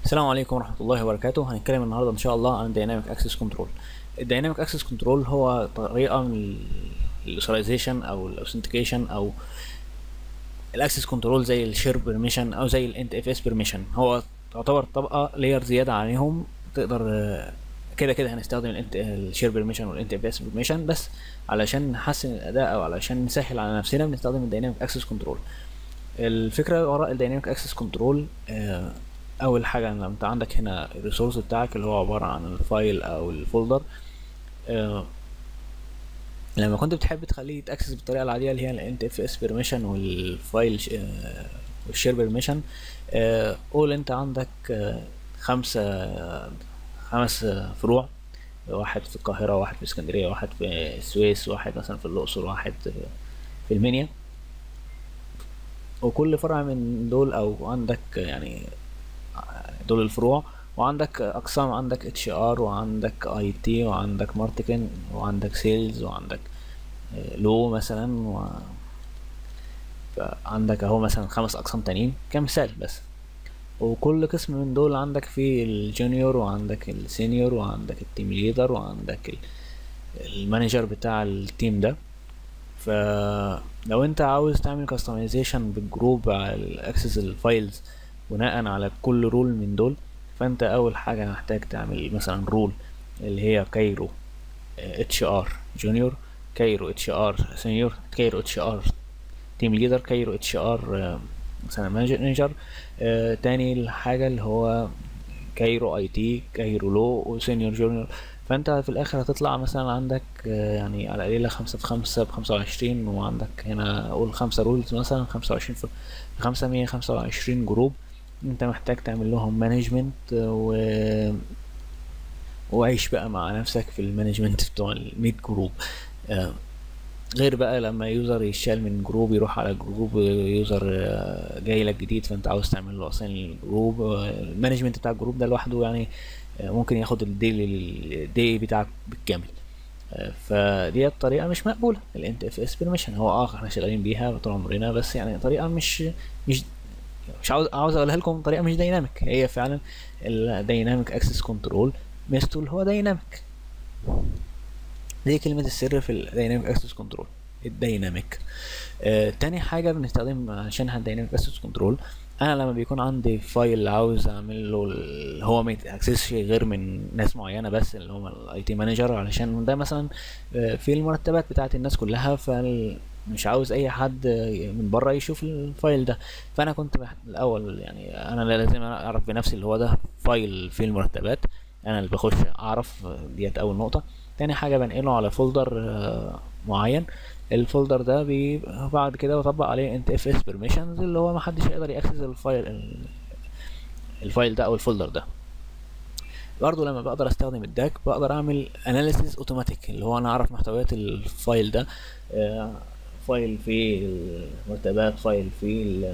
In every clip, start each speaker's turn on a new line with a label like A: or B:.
A: السلام عليكم ورحمة الله وبركاته هنتكلم النهاردة إن شاء الله عن Dynamic Access Control ال Dynamic Access Control هو طريقة من الإيثرايزيشن أو الأوثنتيكيشن أو الأكسس كنترول زي الشير بيرميشن أو زي الانت اف اس بيرميشن هو تعتبر طبقة لاير زيادة عليهم تقدر آه، كده كده هنستخدم الانت الشير بيرميشن والانت اف اس بيرميشن بس علشان نحسن الأداء أو علشان نسهل على نفسنا بنستخدم الديناميك اكسس كنترول الفكرة وراء الديناميك اكسس كنترول اول حاجه لما انت عندك هنا الريسورس بتاعك اللي هو عباره عن الفايل او الفولدر آه، لما كنت بتحب تخليه يتاكسس بالطريقه العاديه اللي هي الانت اف اس بيرميشن والفايل والشير بيرميشن قول انت عندك آه، خمسه خمس آه، فروع واحد في القاهره واحد في اسكندريه واحد في السويس واحد مثلا في الاقصر واحد في المنيا وكل فرع من دول او عندك يعني دول الفروع وعندك اقسام عندك اتش ار وعندك اي تي وعندك ماركتنج وعندك سيلز وعندك لو مثلا و عندك اهو مثلا خمس اقسام تانيين كمثال بس وكل قسم من دول عندك فيه الجونيور وعندك السينيور وعندك التيم ليدر وعندك ال- المانجر بتاع التيم ده فلو انت عاوز تعمل كاستمايزيشن بالجروب على الاكسس الفايلز بناء على كل رول من دول فانت اول حاجه محتاج تعمل مثلا رول اللي هي كايرو اتش ار جونيور كايرو اتش ار سينيور كايرو اتش ار تيم ليدر كايرو اتش ار مثلا مانجر آه، تاني الحاجه اللي هو كايرو اي تي كايرو لو وسينيور جونيور فانت في الاخر هتطلع مثلا عندك آه، يعني على قليلة خمسة في خمسة بخمسة وعشرين وعندك هنا قول خمسة رولز مثلا خمسة وعشرين في خمسة مية خمسة وعشرين جروب انت محتاج تعمل لهم مانجمنت و وعيش بقى مع نفسك في المانجمنت بتوع الميت جروب آه، غير بقى لما يوزر يشال من جروب يروح على جروب يوزر آه، جاي لك جديد فانت عاوز تعمل له اصلا الجروب آه، المانجمنت بتاع الجروب ده لوحده يعني آه، ممكن ياخد الديلي الدي بتاعك بالكامل آه، فدي طريقة مش مقبولة الانت اف اس بيرميشن هو اه احنا شغالين بيها طول عمرنا بس يعني طريقة مش مش مش عاوز عاوز اقولها لكم بطريقة مش دايناميك هي فعلا الدايناميك اكسس كنترول ميزته اللي هو دايناميك دي كلمة السر في الدايناميك اكسس كنترول الدايناميك آه تاني حاجة بنستخدم عشانها الدايناميك اكسس كنترول انا لما بيكون عندي فايل عاوز اعمل له ال- هو ما يتاكسسش غير من ناس معينه بس اللي هم الاي تي مانجر علشان ده مثلا آه، في المرتبات بتاعت الناس كلها فمش عاوز اي حد آه، من بره يشوف الفايل ده فانا كنت بح- الاول يعني انا لازم اعرف بنفسي اللي هو ده فايل فيه المرتبات انا اللي بخش اعرف آه، ديت اول نقطه تاني حاجه بنقله على فولدر آه، معين الفولدر ده بي بعد كده بطبق عليه انت اف اس بيرميشنز اللي هو محدش يقدر ياكسس الفايل ال- الفايل ده او الفولدر ده برضه لما بقدر استخدم الداك بقدر اعمل اناليسيز اوتوماتيك اللي هو انا اعرف محتويات الفايل ده آه، فايل فيه المرتبات فايل فيه ال-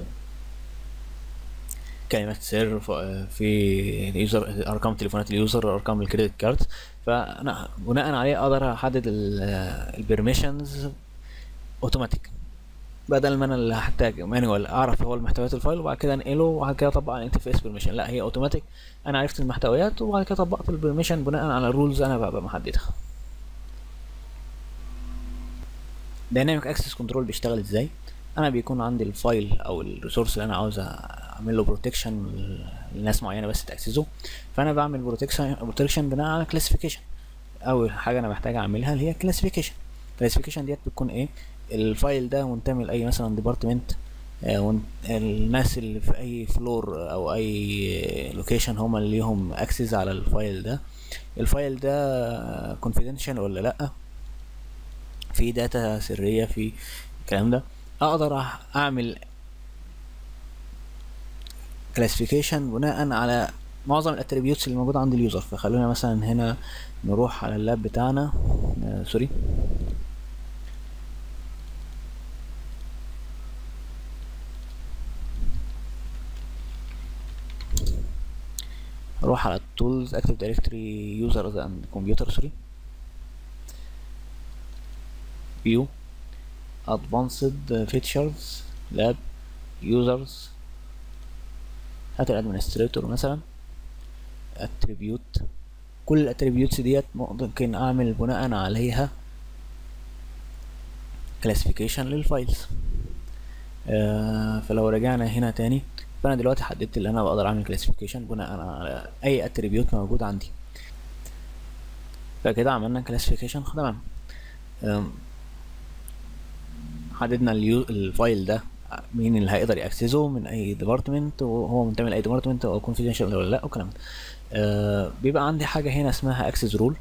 A: كلمات سر ف- في اليوزر ارقام تليفونات اليوزر ارقام الكريدت كارد فانا بناء عليه اقدر احدد البرميشنز اوتوماتيك بدل ما انا اللي هحتاج مانوال اعرف هو المحتويات الفايل وبعد كده انقله وبعد كده اطبق على الانت اف اس بيرميشن لا هي اوتوماتيك انا عرفت المحتويات وبعد كده طبقت البرميشن بناء على الرولز انا ببقى محددها دايناميك اكسس كنترول بيشتغل ازاي انا بيكون عندي الفايل او الريسورس اللي انا عاوز اعمل له بروتكشن لناس معينه بس تاكسسه فانا بعمل بروتكشن بروتكشن بناء على كلاسيفيكيشن اول حاجه انا محتاج اعملها اللي هي كلاسيفيكيشن كلاسيفيكيشن ديت بتكون ايه الفايل ده منتمي لاي مثلا ديبارتمنت الناس اللي في اي فلور او اي لوكيشن هم اللي ليهم اكسس على الفايل ده الفايل ده كونفيدنشال ولا لا في داتا سريه في الكلام ده اقدر أح- اعمل كلاسيفيكيشن بناء على معظم الاتريبيوتس اللي موجوده عند اليوزر فخلونا مثلا هنا نروح على اللاب بتاعنا آه سوري اروح على التولز اكتب دايركتوري يوزرز اند كمبيوتر سوري فيو ادفانسد فيتشرز لاب يوزرز هات الادمنستريتور مثلا اتريبيوت كل الاتريبيوتس ديت ممكن اعمل بناء عليها كلاسيفيكيشن للفايلز آه فلو رجعنا هنا تاني فانا دلوقتي حددت اللي انا بقدر اعمل كلاسيفيكيشن بناء على اي اتريبيوت موجود عندي فكده عملنا كلاسيفيكيشن تمام حددنا اليو الفايل ده مين اللي هيقدر ياكسسه من اي ديبارتمنت وهو منتمي لاي ديبارتمنت او كونفيدنشال ولا لا والكلام ده آه بيبقى عندي حاجه هنا اسمها اكسس رول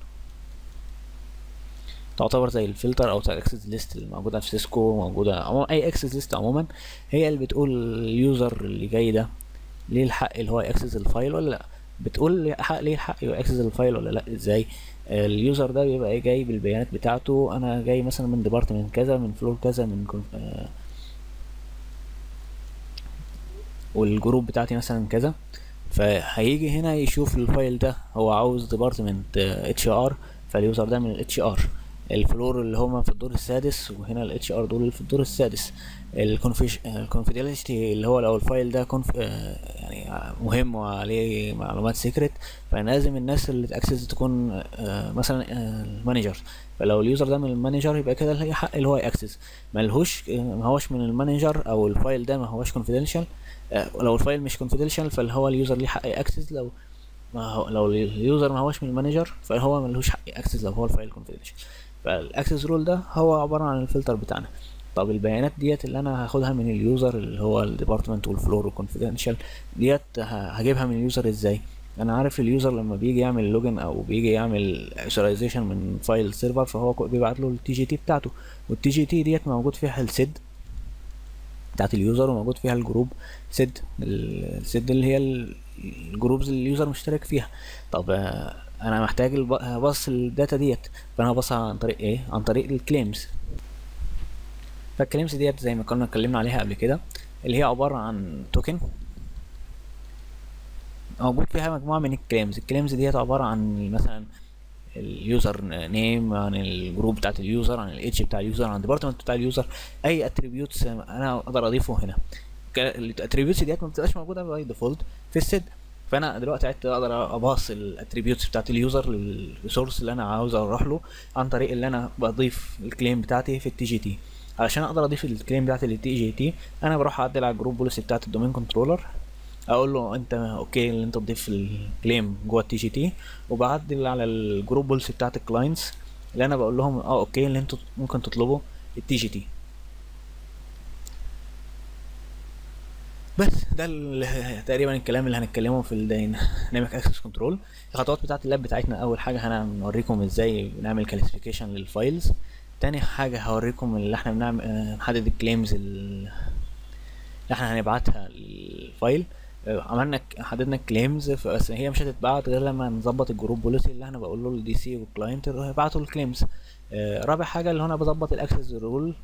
A: تعتبر زي الفلتر او زي الاكسس ليست اللي موجوده في سيسكو موجوده عموما اي اكسس ليست عموما هي اللي بتقول اليوزر اللي جاي ده ليه الحق اللي هو ياكسس الفايل ولا لا بتقول حق ليه الحق ياكسس الفايل ولا لا ازاي اليوزر ده بيبقى جاي بالبيانات بتاعته انا جاي مثلا من ديبارتمنت كذا من فلور كذا من آه والجروب بتاعتي مثلا كذا فهيجي هنا يشوف الفايل ده هو عاوز ديبارتمنت اتش ار فاليوزر ده من الاتش ار الفلور اللي هما في الدور السادس وهنا الاتش ار دول اللي في الدور السادس الكونفيدنشاليتي اللي هو لو الفايل ده كونف يعني مهم وعليه معلومات سيكريت فلازم الناس اللي تاكسس تكون مثلا المانجر فلو اليوزر ده من المانجر يبقى كده ليه حق اللي هو ياكسس ملهوش ما هوش من المانجر او الفايل ده ما هوش كونفيدنشال لو الفايل مش كونفيدنشال فاللي هو اليوزر ليه حق ياكسس لو ما هو لو اليوزر ما هوش من المانجر فهو ملهوش حق ياكسس لو هو الفايل كونفيدنشال فالاكسس رول ده هو عباره عن الفلتر بتاعنا طب البيانات ديت اللي انا هاخدها من اليوزر اللي هو الديبارتمنت والفلور والكونفيدنشال ديت هجيبها من اليوزر ازاي انا عارف اليوزر لما بيجي يعمل لوجن او بيجي يعمل ايثورايزيشن من فايل سيرفر فهو بيبعت له التي جي تي بتاعته والتي جي تي ديت موجود فيها السيد بتاعت اليوزر وموجود فيها الجروب سيد السيد اللي هي الجروبز اللي اليوزر مشترك فيها طب انا محتاج بص الداتا ديت فانا هبصها عن طريق ايه عن طريق الكليمز فالكليمز ديت زي ما كنا اتكلمنا عليها قبل كده اللي هي عباره عن توكن موجود فيها مجموعه من الكليمز الكليمز ديت عباره عن مثلا اليوزر نيم عن الجروب بتاعت اليوزر عن الايدج بتاع اليوزر عن الديبارتمنت بتاع اليوزر اي اتريبيوتس انا اقدر اضيفه هنا الاتريبيوتس ديت ما بتبقاش موجوده باي ديفولت في السيد فانا دلوقتي عدت اقدر اباص الاتريبيوتس بتاعت اليوزر للريسورس اللي انا عاوز اروح له عن طريق اللي انا بضيف الكليم بتاعتي في التي جي تي علشان اقدر اضيف الكليم بتاعتي للتي جي تي انا بروح اعدل على الجروب بوليسي بتاعت الدومين كنترولر اقول له انت اوكي اللي انت تضيف الكليم جوه التي جي تي وبعدل على الجروب بوليسي بتاعت الكلاينتس اللي انا بقول لهم اه اوكي اللي انتوا ممكن تطلبوا التي جي تي بس ده تقريبا الكلام اللي هنتكلمه في الدايناميك اكسس كنترول الخطوات بتاعه اللاب بتاعتنا اول حاجه هنوريكم ازاي بنعمل كلاسيفيكيشن للفايلز تاني حاجه هوريكم اللي احنا بنعمل نحدد الكليمز اللي احنا هنبعتها للفايل عملنا حددنا الكليمز بس هي مش هتتبعت غير لما نظبط الجروب بوليسي اللي احنا بقول له الدي سي والكلاينت يبعتوا الكليمز رابع حاجه اللي هو انا بظبط الاكسس رول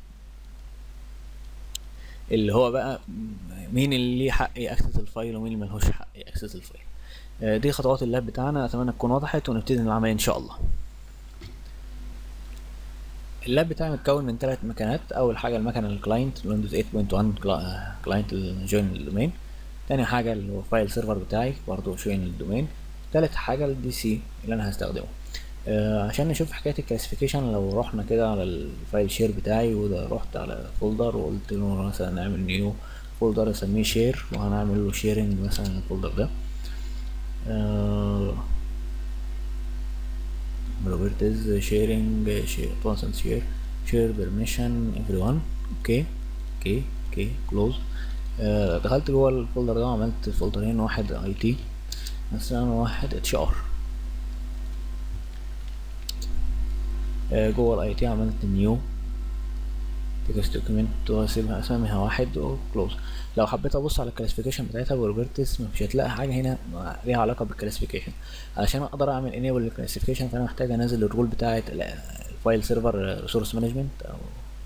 A: اللي هو بقى مين اللي ليه حق ياكسس الفايل ومين اللي ملهوش حق ياكسس الفايل دي خطوات اللاب بتاعنا اتمنى تكون وضحت ونبتدي العمل ان شاء الله اللاب بتاعي متكون من ثلاث مكانات اول حاجه المكنه الكلاينت ويندوز 8.1 كلاينت جوين الدومين تاني حاجه اللي هو فايل سيرفر بتاعي برضه جوين الدومين تالت حاجه الدي سي اللي انا هستخدمه آه عشان نشوف حكايه الكلاسيفيكيشن لو رحنا كده على الفايل شير بتاعي وده رحت على فولدر وقلت له مثلا نعمل نيو فولدر اسميه شير وهنعمل له شيرنج مثلا الفولدر ده آه بروبرتيز شيرنج شير بونسنت شير شير بيرميشن ايفري ون اوكي اوكي اوكي كلوز دخلت جوه الفولدر ده وعملت فولدرين واحد اي تي مثلا واحد اتش ار جوه الاي تي عملت نيو تكست دوكيمنت واسيبها اسميها واحد وكلوز لو حبيت ابص على الكلاسيفيكيشن بتاعتها بروبرتس مش هتلاقي حاجه هنا ليها علاقه بالكلاسيفيكيشن علشان اقدر اعمل انيبل للكلاسيفيكيشن فانا محتاج انزل الرول بتاعه الفايل سيرفر ريسورس مانجمنت او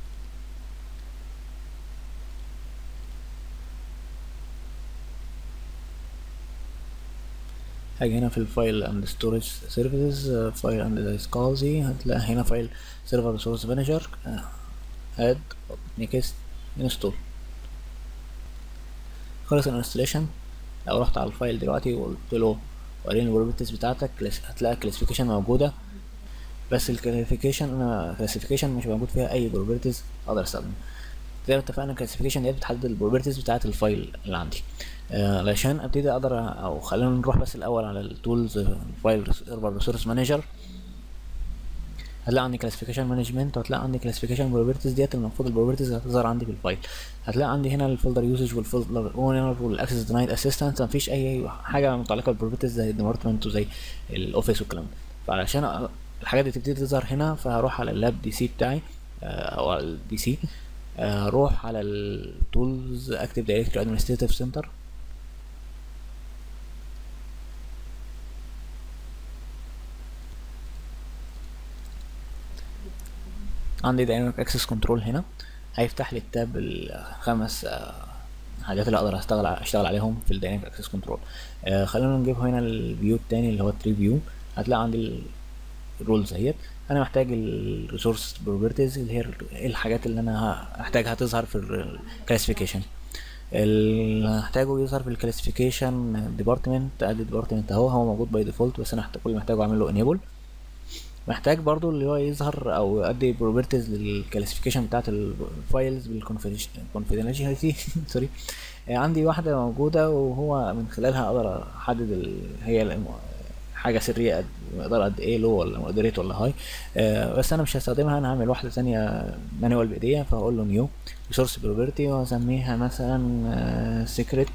A: هاجي هنا في الفايل اند ستورج سيرفيسز فايل اند دايسكالزي هتلاقي هنا فايل سيرفر ريسورس مانجر اد نيكست انستول خلص الانستليشن لو رحت على الفايل دلوقتي وقلت له وقارين البروبرتيز بتاعتك كلاس- هتلاقي كلاسيفيكيشن موجوده بس الكلاسيفيكيشن انا كلاسيفيكيشن مش موجود فيها اي بروبرتيز اقدر استخدمها زي ما اتفقنا الكلاسيفيكيشن ديت بتحدد البروبرتيز بتاعه الفايل اللي عندي آه، علشان ابتدي اقدر أ- او خلينا نروح بس الاول على التولز الفايل سيرفر ريسورس مانجر هتلاقي عندي كلاسيفيكيشن مانجمنت وهتلاقي عندي كلاسيفيكيشن بروبرتيز ديت المفروض البروبرتيز هتظهر عندي في الفايل هتلاقي عندي هنا الفولدر يوزج والفولدر اونر والاكسس دينايد اسيستنت مفيش اي حاجه متعلقه بالبروبرتيز زي الديبارتمنت وزي الاوفيس والكلام ده فعلشان أ- الحاجات دي تبتدي تظهر هنا فهروح على اللاب دي سي بتاعي آه، او على الدي سي اروح على التولز اكتب دايركتوري ادمنستريتيف سنتر عندي دايناميك اكسس كنترول هنا هيفتح لي التاب الخمس آه، حاجات اللي اقدر اشتغل اشتغل عليهم في الدايناميك اكسس كنترول خلينا نجيب هنا الفيو التاني اللي هو التري فيو هتلاقي عندي الرولز اهيت انا محتاج الريسورس بروبرتيز اللي هي ال- ايه الحاجات اللي انا هحتاجها تظهر في الكلاسيفيكيشن اللي هحتاجه يظهر في الكلاسيفيكيشن ديبارتمنت ادي ديبارتمنت اهو هو موجود باي ديفولت بس انا هحتاج- كل اللي محتاجه اعمل له انيبل محتاج برضو اللي هو يظهر او ادي بروبرتيز للكلاسيفيكيشن بتاعت الفايلز بالكونفيدنشاليتي سوري عندي واحده موجوده وهو من خلالها اقدر احدد ال... هي الم- حاجه سريه قد مقدار قد ايه لو ولا مودريت ولا هاي آه بس انا مش هستخدمها انا هعمل واحده ثانيه مانوال بايديا فهقول له نيو ريسورس بروبرتي واسميها مثلا سيكريت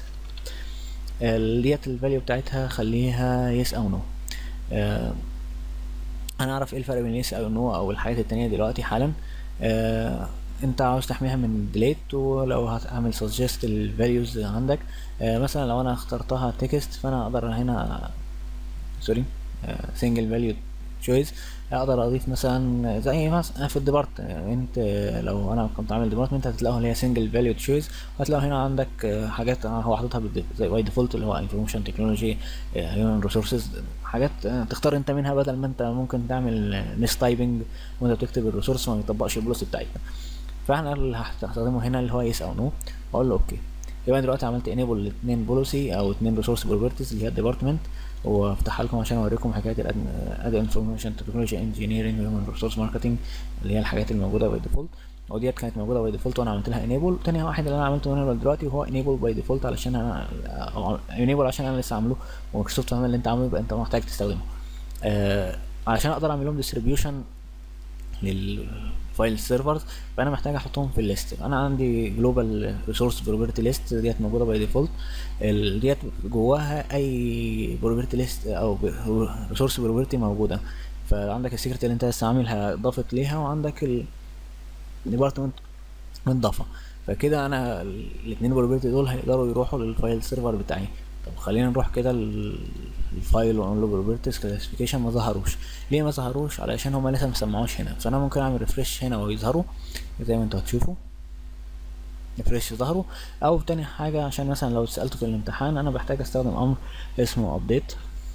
A: ديت الفاليو بتاعتها خليها يس او نو آه انا اعرف ايه الفرق بين يس او نو او الحاجات التانية دلوقتي حالا آه انت عاوز تحميها من ديليت ولو هتعمل سجست الفاليوز عندك آه مثلا لو انا اخترتها تكست فانا اقدر هنا سوري سنجل فاليو تشويس اقدر اضيف مثلا زي مثلا في الديبارتمنت لو انا كنت عامل ديبارتمنت هتلاقوا اللي هي سنجل فاليو تشويس وهتلاقوا هنا عندك آه، حاجات أنا هو حاططها بالد- زي باي ديفولت اللي هو انفورميشن تكنولوجي هيومن ريسورسز حاجات آه، تختار انت منها بدل ما انت ممكن تعمل ميس تايبنج وانت بتكتب الريسورس ما يطبقش البوليسي بتاعتنا فاحنا اللي هستخدمه هنا اللي هو يس او نو واقول له اوكي يبقى أنا دلوقتي عملت انيبل لاثنين بوليسي او اثنين ريسورس بروبرتيز اللي هي الديبارتمنت وافتحها لكم عشان اوريكم حكايه الاد انفورميشن تكنولوجي انجينيرنج وهيومن ريسورس ماركتنج اللي هي الحاجات الموجوده باي ديفولت وديت كانت موجوده باي ديفولت وانا عملت لها انيبل تاني واحد اللي انا عملته انيبل دلوقتي هو انيبل باي ديفولت علشان انا انيبل عشان انا لسه عامله ومايكروسوفت فاهم اللي انت عامله يبقى انت محتاج تستخدمه آه علشان اقدر اعمل لهم ديستريبيوشن للفايل سيرفرز فانا محتاج احطهم في الليست انا عندي جلوبال ريسورس بروبرتي ليست ديت موجوده باي ديفولت ديت جواها اي بروبرتي ليست او ريسورس بروبرتي موجوده فعندك السيكريت اللي انت لسه عاملها اضافت ليها وعندك الديبارتمنت متضافه فكده انا الاثنين بروبرتي دول هيقدروا يروحوا للفايل سيرفر بتاعي طب خلينا نروح كده للفايل ونقول له بروبرتيز كلاسيفيكيشن ما ظهروش ليه ما ظهروش علشان هما لسه مسمعوش هنا فانا ممكن اعمل ريفرش هنا ويظهروا زي ما انتوا هتشوفوا ريفرش ظهروا او تاني حاجه عشان مثلا لو اتسالته في الامتحان انا بحتاج استخدم امر اسمه ابديت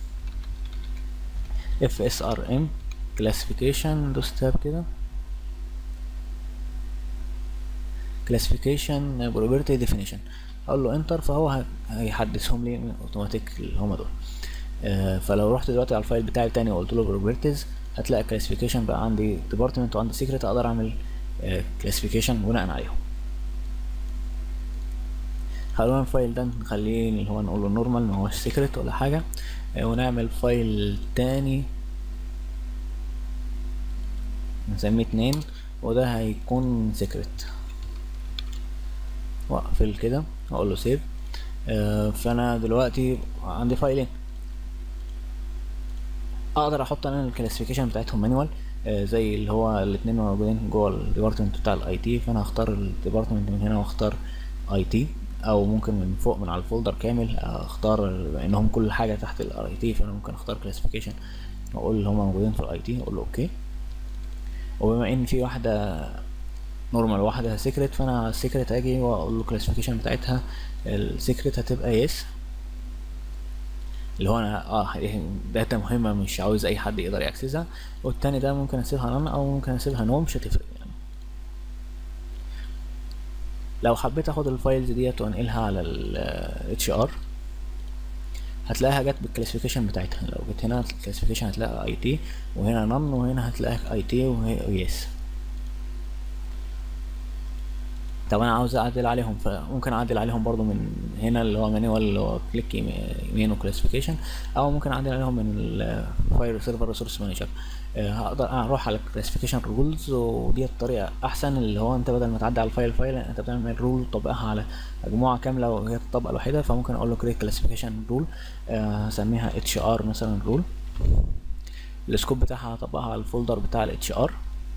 A: اف اس ار ام كلاسيفيكيشن دوس تاب كده كلاسيفيكيشن بروبرتي ديفينيشن اقول له انتر فهو ه- هيحدثهم لي اوتوماتيك اللي هما دول آه، فلو رحت دلوقتي على الفايل بتاعي تاني وقلت له بروبرتيز هتلاقي كلاسيفيكيشن بقى عندي ديبارتمنت وعندي سيكريت اقدر اعمل كلاسيفيكيشن بناء عليهم خلونا الفايل ده نخليه اللي هو نقول له نورمال ما هوش سيكريت ولا حاجه آه، ونعمل فايل تاني نسميه اتنين وده هيكون سيكريت واقفل كده واقول له سيف آه، فانا دلوقتي عندي فايلين اقدر احط انا الكلاسيفيكيشن بتاعتهم مانوال زي اللي هو الاثنين موجودين جوه الديبارتمنت بتاع الاي تي فانا هختار الديبارتمنت من هنا واختار اي تي او ممكن من فوق من على الفولدر كامل اختار انهم كل حاجه تحت الاي تي فانا ممكن اختار كلاسيفيكيشن واقول اللي هم موجودين في الاي تي اقول له اوكي وبما ان في واحده نورمال واحده سيكريت فانا السيكريت اجي واقول له الكلاسيفيكيشن بتاعتها السيكريت هتبقى يس اللي هو انا اه داتا مهمه مش عاوز اي حد يقدر ياكسسها والتاني ده ممكن اسيبها نون او ممكن اسيبها نو مش هتفرق يعني لو حبيت اخد الفايلز ديت وانقلها على ال اتش ار هتلاقيها جت بالكلاسيفيكيشن بتاعتها لو جيت هنا الكلاسيفيكيشن هتلاقي اي تي وهنا نن وهنا هتلاقي اي تي وهي يس طب انا عاوز اعدل عليهم فممكن اعدل عليهم برضو من هنا اللي هو مانيوال اللي هو كليك يمين وكلاسيفيكيشن او ممكن اعدل عليهم من الفايل سيرفر ريسورس مانجر هقدر اروح على كلاسيفيكيشن رولز ودي الطريقه احسن اللي هو انت بدل ما تعدي على الفايل فايل انت بتعمل رول تطبقها على مجموعه كامله وهي الطبقه الوحيده فممكن اقول له كريت كلاسيفيكيشن رول هسميها اتش ار مثلا رول السكوب بتاعها هطبقها على الفولدر بتاع الاتش ار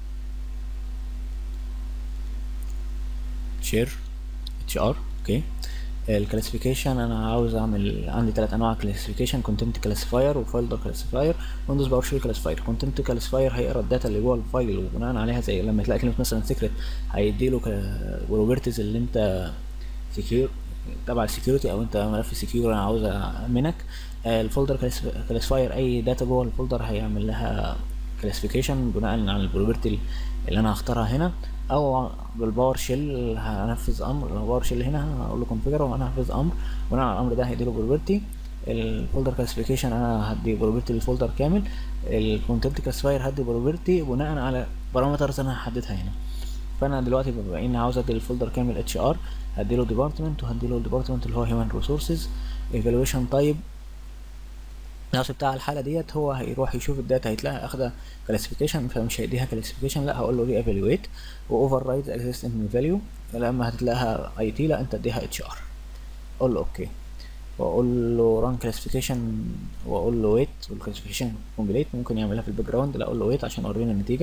A: شير اتش ار اوكي الكلاسيفيكيشن انا عاوز اعمل عندي ثلاث انواع كلاسيفيكيشن كونتنت كلاسيفاير وفولدر كلاسيفاير ويندوز باور شيل كلاسيفاير كونتنت كلاسيفاير هيقرا الداتا اللي جوه الفايل وبناء عليها زي لما تلاقي كلمه مثلا سيكريت هيديله بروبرتيز اللي انت سكيور تبع السكيورتي او انت ملف سكيور انا عاوز امنك الفولدر كلاسيفاير اي داتا جوه الفولدر هيعمل لها كلاسيفيكيشن بناء على البروبرتي اللي انا هختارها هنا او بالباور شيل هنفذ امر الباور شيل هنا هقول له كونفيجر وانا هنفذ امر بناء على الامر ده هيديله بروبرتي الفولدر كلاسيفيكيشن انا هدي بروبرتي للفولدر كامل الكونتنت كلاسيفاير هدي بروبرتي بناء على بارامترز انا هحددها هنا فانا دلوقتي بما اني عاوز ادي للفولدر كامل اتش ار هديله ديبارتمنت وهديله الديبارتمنت اللي هو هيومن ريسورسز ايفالويشن تايب النفس بتاع الحاله ديت هو هيروح يشوف الداتا هيتلاقي اخده كلاسيفيكيشن فمش هيديها كلاسيفيكيشن لا هقول له ري ايفالويت واوفر رايت اكزيستنت فاليو لما هتلاقيها اي تي لا انت اديها اتش ار اقول له اوكي واقول له ران كلاسيفيكيشن واقول له ويت والكلاسيفيكيشن كومبليت ممكن يعملها في الباك جراوند لا اقول له ويت عشان اورينا النتيجه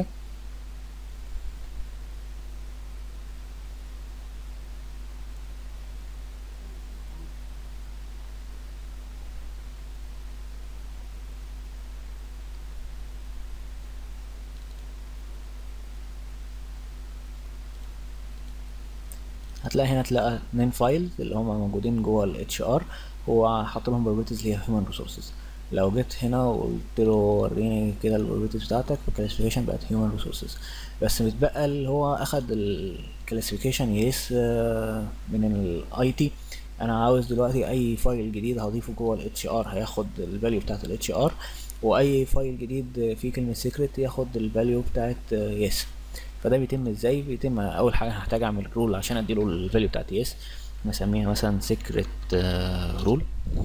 A: هتلاقي هنا تلاقي اتنين فايل اللي هما موجودين جوه الاتش ار هو حاط لهم بروبرتيز اللي هي هيومن ريسورسز لو جيت هنا وقلت له وريني كده البروبرتيز بتاعتك فالكلاسيفيكيشن بقت هيومن ريسورسز بس متبقى اللي هو اخد الكلاسيفيكيشن يس من الاي تي انا عاوز دلوقتي اي فايل جديد هضيفه جوه الاتش ار هياخد الفاليو بتاعت الاتش ار واي فايل جديد فيه كلمه سيكريت ياخد الفاليو بتاعت يس فده بيتم ازاي بيتم اول حاجه هحتاج اعمل رول عشان اديله الفاليو بتاعت يس نسميها مثلا سيكريت رول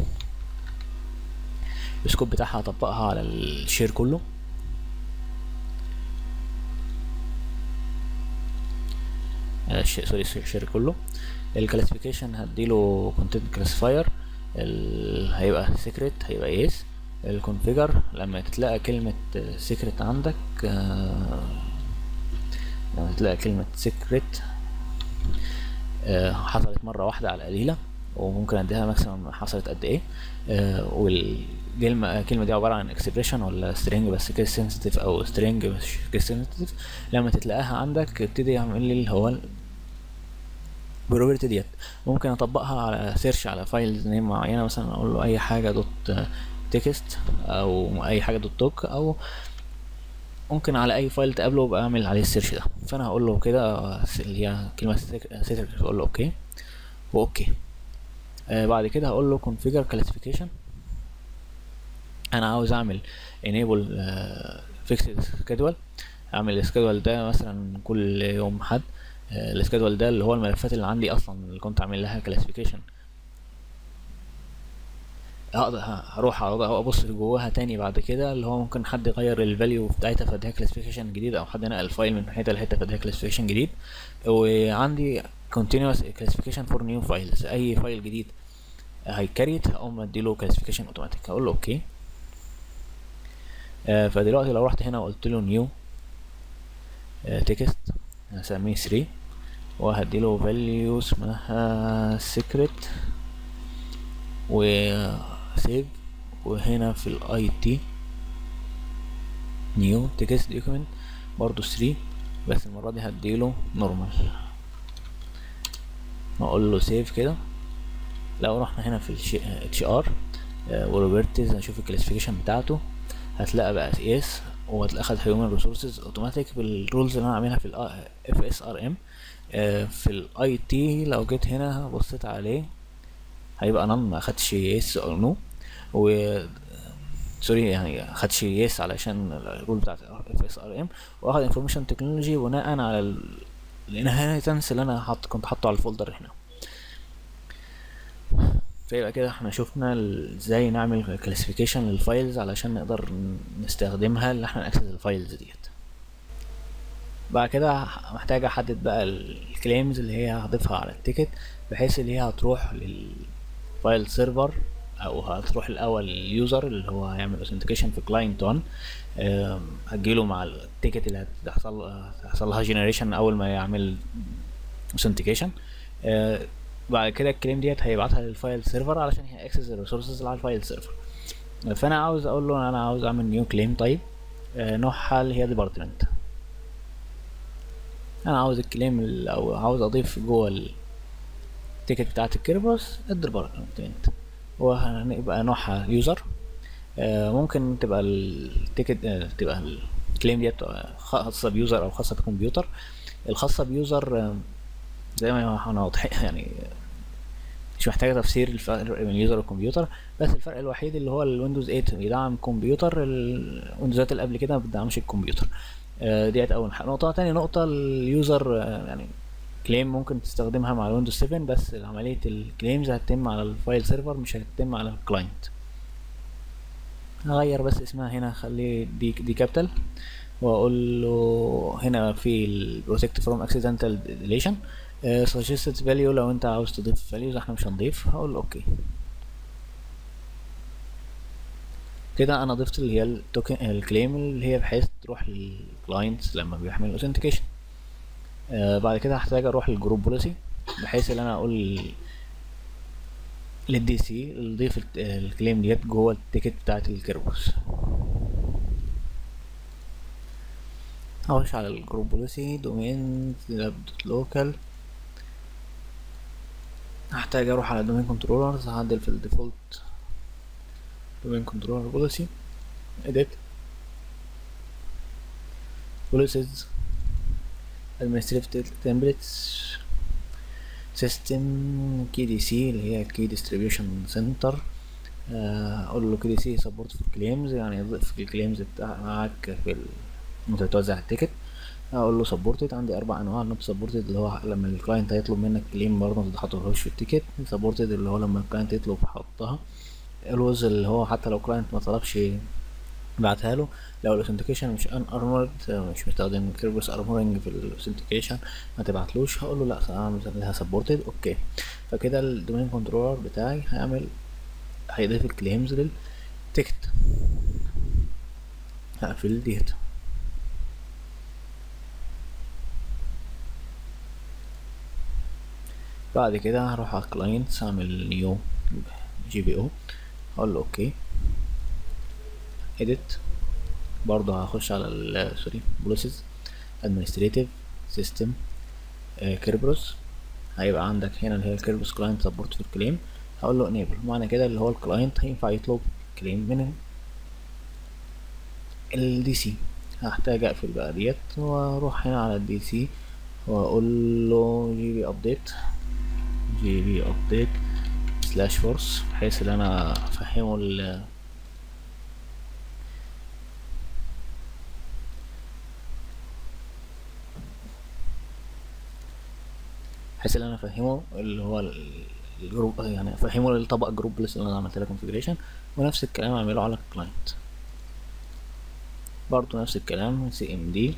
A: السكوب بتاعها هطبقها على الشير كله سوري الشير كله الكلاسيفيكيشن هديله كونتنت كلاسيفاير هيبقى سيكريت هيبقى يس الكونفيجر لما تتلاقى كلمة سيكريت عندك لما تلاقي كلمة سيكريت حصلت مرة واحدة على القليلة وممكن اديها ماكسيمم حصلت قد ايه آه والكلمه الكلمه دي عباره عن اكسبريشن ولا سترينج بس كيس سنسيتيف او سترينج مش كيس سنسيتيف لما تتلاقاها عندك ابتدي يعمل لي اللي هو البروبرتي ديت ممكن اطبقها على سيرش على فايلز نيم معينه مثلا اقول له اي حاجه دوت تكست او اي حاجه دوت توك او ممكن على اي فايل تقابله بعمل عليه السيرش ده فانا هقول له كده اللي هي كلمه سيتر اقول له اوكي واوكي آه بعد كده هقول له configure classification انا عاوز اعمل enable آه fixed schedule اعمل السكادول ده مثلا كل يوم حد آه السكادول ده اللي هو الملفات اللي عندي اصلا اللي كنت عامل لها classification هقدر هروح ابص جواها تاني بعد كده اللي هو ممكن حد يغير الفاليو بتاعتها فاديها كلاسيفيكيشن جديد او حد نقل الفايل من حته لحته فاديها كلاسيفيكيشن جديد وعندي continuous classification for new files اي فايل جديد هيكريت هقوم اديله كلاسيفيكيشن اوتوماتيك هقول له اوكي آه فدلوقتي لو رحت هنا وقلت له نيو تكست هسميه 3 وهديله فاليو اسمها secret و سيف وهنا في الاي تي نيو تكست دوكيمنت برضو 3 بس المرة دي هديله نورمال اقول له سيف كده لو رحنا هنا في اتش ار وروبرتز هنشوف الكلاسيفيكيشن بتاعته هتلاقي بقى اس وهتلاقي اخد هيومن ريسورسز اوتوماتيك بالرولز اللي انا عاملها في الاف اس ار ام في الاي تي لو جيت هنا بصيت عليه هيبقى نون ما اخدش يس او نو و سوري يعني خدش يس علشان الرول بتاعت اف اس ار ام واخد انفورميشن تكنولوجي بناء على ال- الانهيرتنس اللي انا حط كنت حاطه على الفولدر هنا فيبقى كده احنا شفنا ال- ازاي نعمل كلاسيفيكيشن للفايلز علشان نقدر ن- نستخدمها ان احنا ناكسس الفايلز ديت بعد كده ح- محتاج احدد بقى الكليمز اللي هي هضيفها على التيكت بحيث اللي هي هتروح للفايل سيرفر او هتروح الاول لليوزر اللي هو هيعمل اوثنتيكيشن في كلاينت 1 آم، هتجيله مع التيكت اللي هتحصل هتحصل لها جنريشن اول ما يعمل اوثنتيكيشن بعد كده الكليم ديت هيبعتها للفايل سيرفر علشان هي اكسس الريسورسز اللي على الفايل سيرفر فانا عاوز اقول له انا عاوز اعمل نيو كليم طيب آه، نوعها اللي هي ديبارتمنت انا عاوز الكليم ال- او عاوز اضيف جوه التيكت بتاعت الكيربوس الديبارتمنت وهنبقى نوعها يوزر ممكن تبقى التيكت آه، تبقى الكليم ديت تبقى خاصة بيوزر او خاصة بكمبيوتر الخاصة بيوزر آه، زي ما احنا واضحين يعني مش محتاجة تفسير الفرق بين اليوزر والكمبيوتر بس الفرق الوحيد اللي هو الويندوز 8 بيدعم كمبيوتر الويندوزات اللي قبل كده ما بتدعمش الكمبيوتر آه، ديت اول حاجة نقطة تاني نقطة اليوزر آه، يعني كليم ممكن تستخدمها مع الويندوز 7 بس عملية الكليمز هتتم على الفايل سيرفر مش هتتم على الكلاينت هغير بس اسمها هنا خليه دي دي كابيتال واقول له هنا في البروتكت فروم اكسيدنتال ديليشن سجستد فاليو لو انت عاوز تضيف فاليوز احنا مش هنضيف هقول له اوكي كده انا ضفت اللي هي التوكن الكليم اللي هي بحيث تروح للكلاينت لما بيحمل الاوثنتيكيشن آه بعد كده هحتاج اروح للجروب بوليسي بحيث ان انا اقول للدي سي نضيف الت- الكليم ديت جوه التيكت بتاعت الكيربوس هخش على الجروب بوليسي دومين لوكال هحتاج اروح على دومين كنترولرز هعدل في الديفولت دومين كنترولر بوليسي edit policies administrative templates system كي دي سي اللي هي كي ديستريبيوشن سنتر اقول له كي دي سي سبورت في الكليمز يعني يضيف الكليمز بتاعك في ال... انت بتوزع التيكت اقول له سبورتد عندي اربع انواع نوت سبورتد اللي هو لما الكلاينت هيطلب منك كليم برضه ما تحطهوش في التيكت سبورتد اللي هو لما الكلاينت يطلب حطها الوز اللي هو حتى لو كلاينت ما طلبش بعتها له لو الاوثنتيكيشن مش ان ارمورد مش مستخدم كيربس ارمورنج في الاوثنتيكيشن ما تبعتلوش هقول له لا هعمل لها سبورتد اوكي فكده الدومين كنترولر بتاعي هيعمل هيضيف الكليمز للتيكت هقفل ديت بعد كده هروح على كلاينتس اعمل نيو جي بي او هقول له اوكي edit برضه هخش على ال سوري بوليسز administrative system كيربروس هيبقى عندك هنا اللي هي الكيربروس كلاينت سبورت في الكليم هقول له enable معنى كده اللي هو الكلاينت هينفع يطلب كليم من الدي سي هحتاج اقفل بقى ديت واروح هنا على الدي سي واقول له جي بي ابديت جي بي ابديت سلاش فورس بحيث ان انا افهمه ال بحيث ان انا افهمه اللي هو ال- الجروب يعني افهمه الطبق جروب لسه اللي انا عملت لها كونفيجريشن ونفس الكلام اعمله على الكلاينت برضو نفس الكلام سي ام دي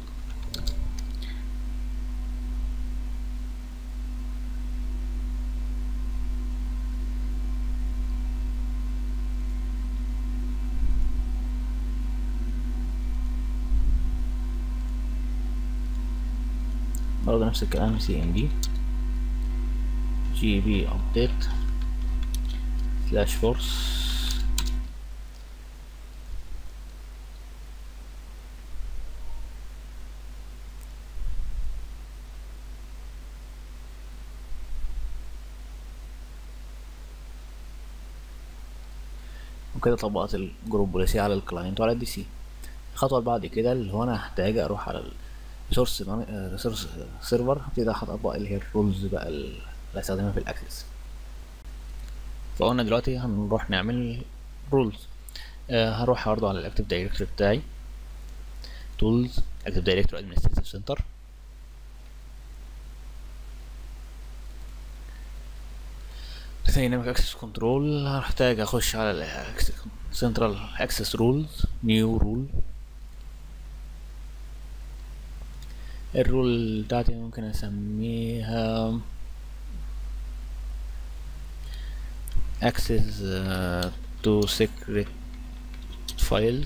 A: برضه نفس الكلام سي ام دي جي بي ابديت سلاش فورس وكده طبقت الجروب بوليسي على الكلاينت وعلى الدي سي الخطوه اللي بعد كده اللي هو انا هحتاج اروح على الريسورس ريسورس سيرفر هبتدي اطبق اللي هي الرولز بقى اللي هستخدمها في الاكسس فقلنا دلوقتي هنروح نعمل رولز آه هروح برضه على الاكتيف دايركتوري بتاعي تولز اكتيف دايركتوري ادمنستريتيف سنتر دايناميك اكسس كنترول هحتاج اخش على سنترال اكسس رولز نيو رول الرول بتاعتي ممكن اسميها access uh, to secret files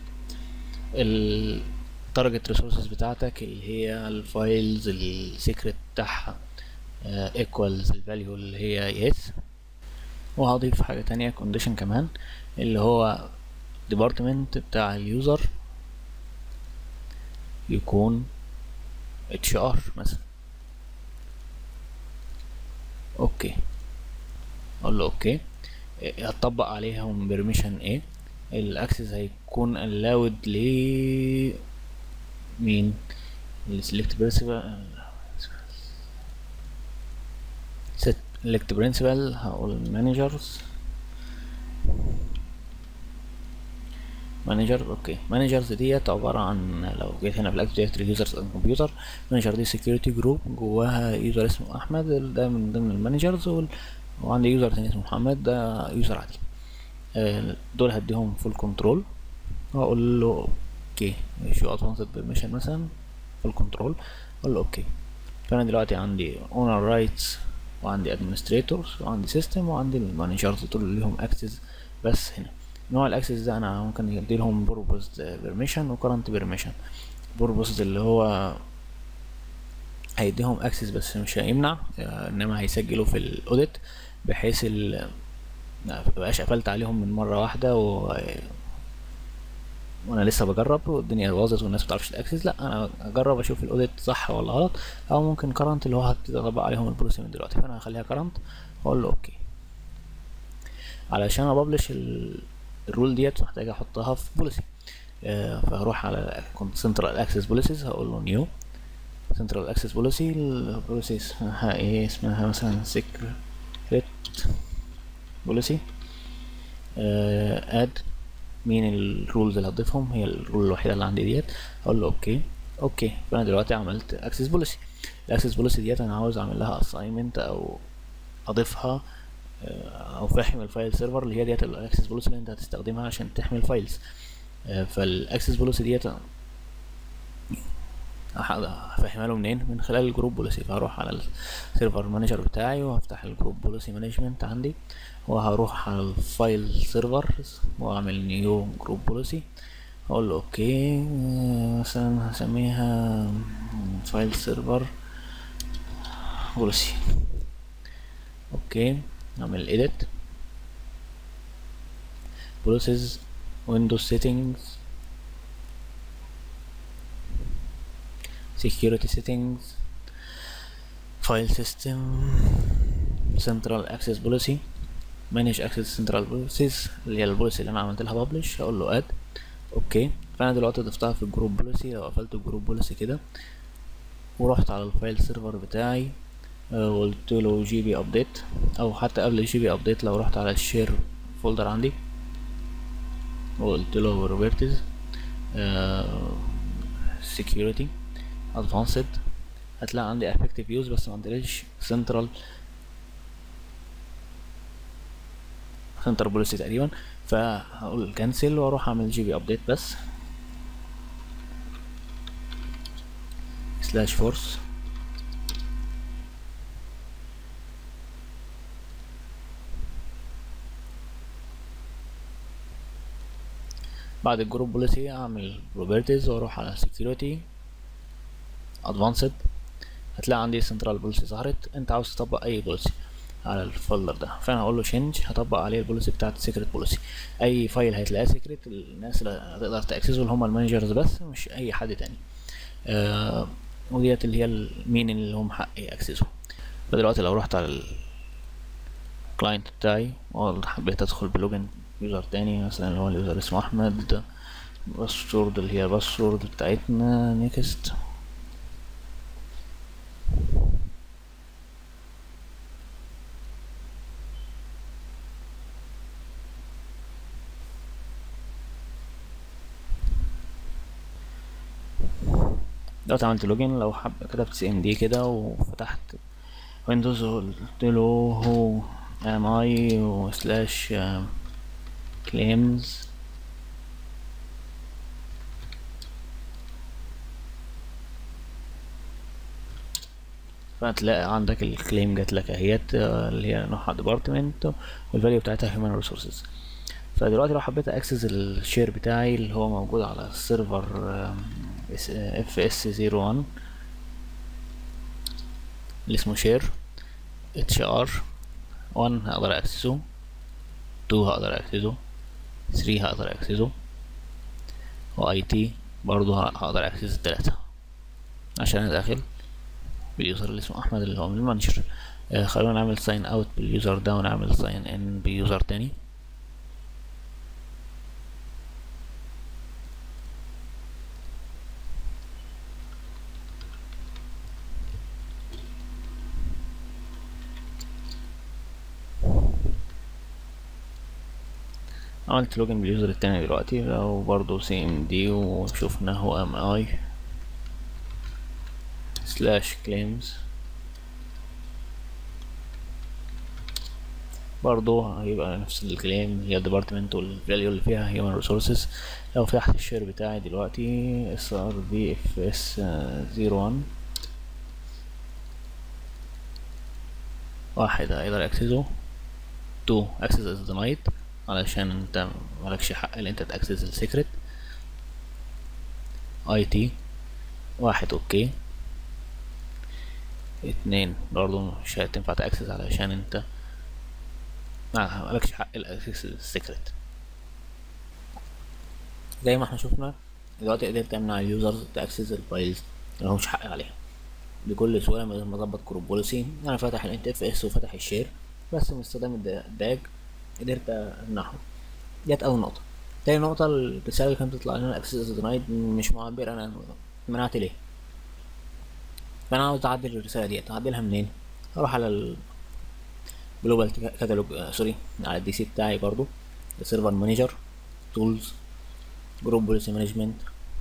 A: التارجت ريسورسز بتاعتك اللي هي الفايلز السيكريت بتاعها uh, equals الفاليو اللي هي yes وهضيف حاجة تانية condition كمان اللي هو department بتاع اليوزر يكون HR مثلا اوكي اقول له اوكي هتطبق عليهم بيرميشن ايه الاكسس هيكون allowed ل مين السلكت برنسبل select برنسبل هقول مانجرز مانجر اوكي مانجرز ديت عباره عن لو جيت هنا في الاكتيف دايركتوري يوزرز كمبيوتر مانجر دي سكيورتي جروب جواها يوزر اسمه احمد ده من ضمن المانجرز وال... وعندي يوزر تاني اسمه محمد ده يوزر عادي آه دول هديهم فول كنترول واقول له اوكي شو ادفانسد بيرميشن مثلا فول كنترول اقول له اوكي فانا دلوقتي عندي اونر رايتس وعندي ادمنستريتورز وعندي سيستم وعندي المانجرز دول اللي ليهم اكسس بس هنا نوع الاكسس ده انا ممكن ادي لهم بروبوزد بيرميشن وكرنت بيرميشن بروبوزد اللي هو هيديهم اكسس بس مش هيمنع انما هيسجلوا في الاوديت بحيث ال مبقاش قفلت عليهم من مره واحده و وانا لسه بجرب والدنيا باظت والناس متعرفش تاكسس لا انا اجرب اشوف الاوديت صح ولا غلط او ممكن كرنت اللي هو هبتدي اطبق عليهم البوليسي من دلوقتي فانا هخليها كرنت واقول له اوكي علشان ابلش الرول ديت محتاج احطها في بوليسي آه فهروح على سنترال اكسس بوليسيز هقول له نيو سنترال اكسس بوليسي البوليسي اسمها ايه اسمها مثلا سيكريت بوليسي اد مين الرولز اللي هضيفهم هي الرول الوحيده اللي عندي ديت اقول له اوكي اوكي فانا دلوقتي عملت اكسس بوليسي الاكسس بوليسي ديت انا عاوز اعمل لها اساينمنت او اضيفها او فاهم الفايل سيرفر اللي هي ديت الاكسس بوليسي اللي انت هتستخدمها عشان تحمل فايلز فالاكسس بوليسي ديت هفهمها له منين من خلال الجروب بوليسي فهروح على السيرفر مانجر بتاعي وهفتح الجروب بوليسي مانجمنت عندي وهروح على الفايل سيرفر واعمل نيو جروب بوليسي اقول له اوكي مثلا هسميها فايل سيرفر بوليسي اوكي نعمل edit policies windows settings security settings file system central access policy manage access central policies اللي هي البوليسي اللي انا عملت لها publish هقول له add اوكي فانا دلوقتي ضفتها في الجروب بوليسي لو قفلت الجروب بوليسي كده ورحت على الفايل سيرفر بتاعي وقلت له جي بي ابديت او حتى قبل الجي بي ابديت لو رحت على الشير فولدر عندي وقلت له روبرتز سكيورتي ادفانسد هتلاقي عندي effective use بس ما عنديش سنترال سنتر بوليسي تقريبا فهقول كنسل واروح اعمل جي بي ابديت بس سلاش فورس بعد الجروب بوليسي اعمل بروبرتيز واروح على سكيورتي ادفانسد هتلاقي عندي سنترال بوليسي ظهرت انت عاوز تطبق اي بوليسي على الفولدر ده فانا هقول له شينج هطبق عليه البوليسي بتاعت السيكريت بوليسي اي فايل هتلاقيه سيكريت الناس اللي هتقدر تاكسسه اللي هم المانجرز بس مش اي حد تاني آه وديت اللي هي مين اللي هم حق ياكسسه فدلوقتي لو رحت على الكلاينت بتاعي وحبيت ادخل بلوجن يوزر تاني مثلا اللي هو اليوزر اسمه احمد باسورد اللي هي الباسورد بتاعتنا نيكست دلوقتي عملت لوجين لو حب كتبت سي ام دي كده وفتحت ويندوز وقلت له هو ام اي وسلاش كليمز فهتلاقي عندك الكليم جات لك اهيت آه، اللي هي نوعها ديبارتمنت والفاليو بتاعتها هيومن ريسورسز فدلوقتي لو حبيت اكسس الشير بتاعي اللي هو موجود على السيرفر اف اس 01 اللي اسمه شير اتش ار 1 هقدر اكسسه 2 هقدر اكسسه 3 هقدر اكسسه واي تي برضه هقدر اكسس التلاتة عشان انا داخل باليوزر اللي اسمه احمد اللي هو من المانجر آه خلونا نعمل ساين اوت باليوزر ده ونعمل ساين ان بيوزر تاني عملت لوجن باليوزر التاني دلوقتي لو برضو سي ام دي وشوفنا هو ام اي سلاش كليمز برضو هيبقى نفس الكليم هي الديبارتمنت والفاليو اللي فيها هيومن ريسورسز لو فتحت الشير بتاعي دلوقتي اس ار في اف اس زيرو وان واحد هيقدر اكسسه تو اكسس از دينايد علشان انت مالكش حق ان انت تاكسس السيكريت اي تي واحد اوكي اتنين برضو مش هتنفع تاكسس علشان انت ما مالكش حق الاكسس السيكريت زي ما احنا شفنا دلوقتي قدرت تمنع اليوزرز تاكسس الفايلز اللي مش حق عليها بكل سهوله من غير ما اظبط جروب بوليسي انا فاتح الانت اف اس وفاتح الشير بس من استخدام الداج قدرت امنعهم ديت اول نقطه تاني نقطه الرساله اللي كانت بتطلع لنا اكسس دينايد مش معبر انا منعت ليه فانا عاوز اعدل الرساله ديت اعدلها منين اروح على الجلوبال كاتالوج آه سوري على الدي سي بتاعي برضو السيرفر مانجر تولز جروب بوليسي مانجمنت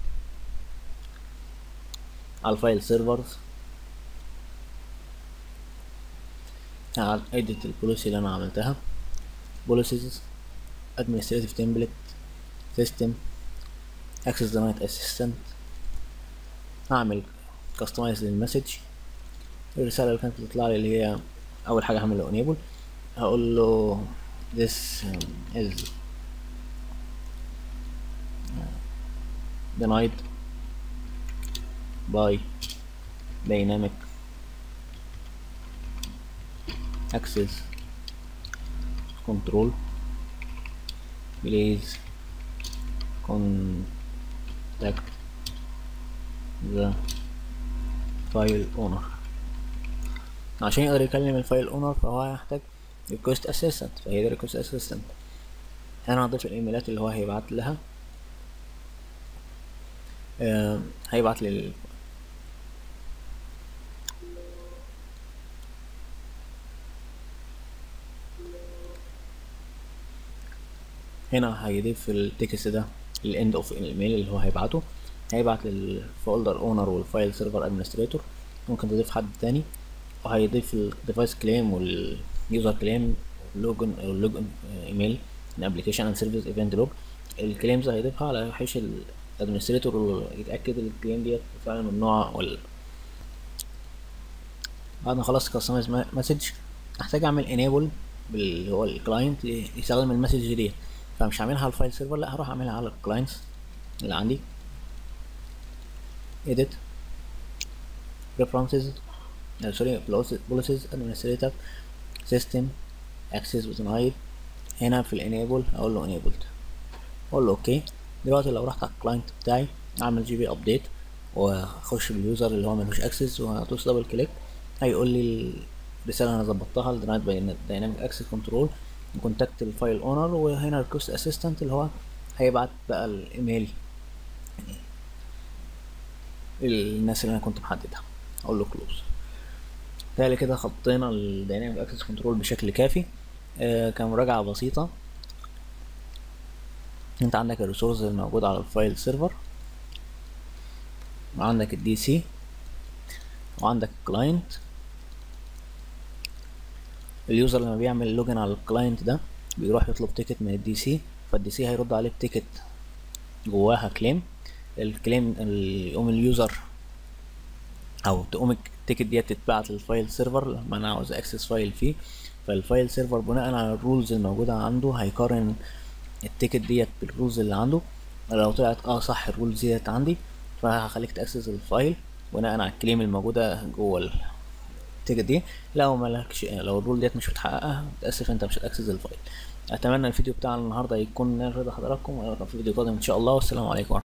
A: على الفايل سيرفرز على اديت البوليسي اللي انا عملتها policies administrative template system access denied assistant هعمل customize للمسج الرسالة اللي كانت بتطلع لي اللي هي أول حاجة هعمل له enable هقول له this is denied by dynamic access control please contact the file owner عشان يقدر يكلم الفايل اونر فهو هيحتاج request assistant فهي دي request assistant انا هضيف الايميلات اللي هو هيبعت لها آه هيبعت لي هنا هيضيف التكست ده الاند اوف الايميل اللي هو هيبعته هيبعت للفولدر اونر والفايل سيرفر ادمنستريتور ممكن تضيف حد تاني وهيضيف الديفايس كليم واليوزر كليم لوجن او لوجن ايميل الابلكيشن اند سيرفيس ايفنت لوج الكليمز هيضيفها على بحيث الادمنستريتور يتاكد ان الكليم ديت فعلا ممنوعه ولا بعد ما خلصت كاستمايز مسج هحتاج اعمل انيبل اللي هو الكلاينت يستخدم المسج ديت فمش هعملها على الفايل سيرفر لا هروح اعملها على الكلاينتس اللي عندي edit preferences سوري policies administrative system access denied هنا في الانيبل اقول له enabled اقول له اوكي دلوقتي لو رحت على الكلاينت بتاعي اعمل جي بي ابديت واخش باليوزر اللي هو ملوش اكسس وهدوس دبل كليك هيقول لي الرساله انا ظبطتها الدينايد دايناميك اكسس كنترول كونتاكت الفايل اونر وهنا ريكوست اسيستنت اللي هو هيبعت بقى الايميل الناس اللي انا كنت محددها اقول له كلوز بالتالي كده خطينا الديناميك اكسس كنترول بشكل كافي آه كمراجعه بسيطه انت عندك الريسورس الموجود على الفايل سيرفر وعندك الدي سي وعندك الكلاينت اليوزر لما بيعمل لوجن على الكلاينت ده بيروح يطلب تيكت من الدي سي فالدي سي هيرد عليه بتيكت جواها كليم الكليم يقوم اليوزر او تقوم التيكت ديت تتبعت للفايل سيرفر لما انا عاوز اكسس فايل فيه فالفايل سيرفر بناء على الرولز الموجودة عنده هيقارن التيكت ديت بالرولز اللي عنده لو طلعت اه صح الرولز ديت عندي فهخليك تاكسس الفايل بناء على الكليم الموجودة جوه التيكت دي لو مالكش لو الرول ديت مش متحققة متأسف انت مش هتاكسس الفايل اتمنى الفيديو بتاع النهارده يكون نال رضا حضراتكم وأراكم في فيديو قادم ان شاء الله والسلام عليكم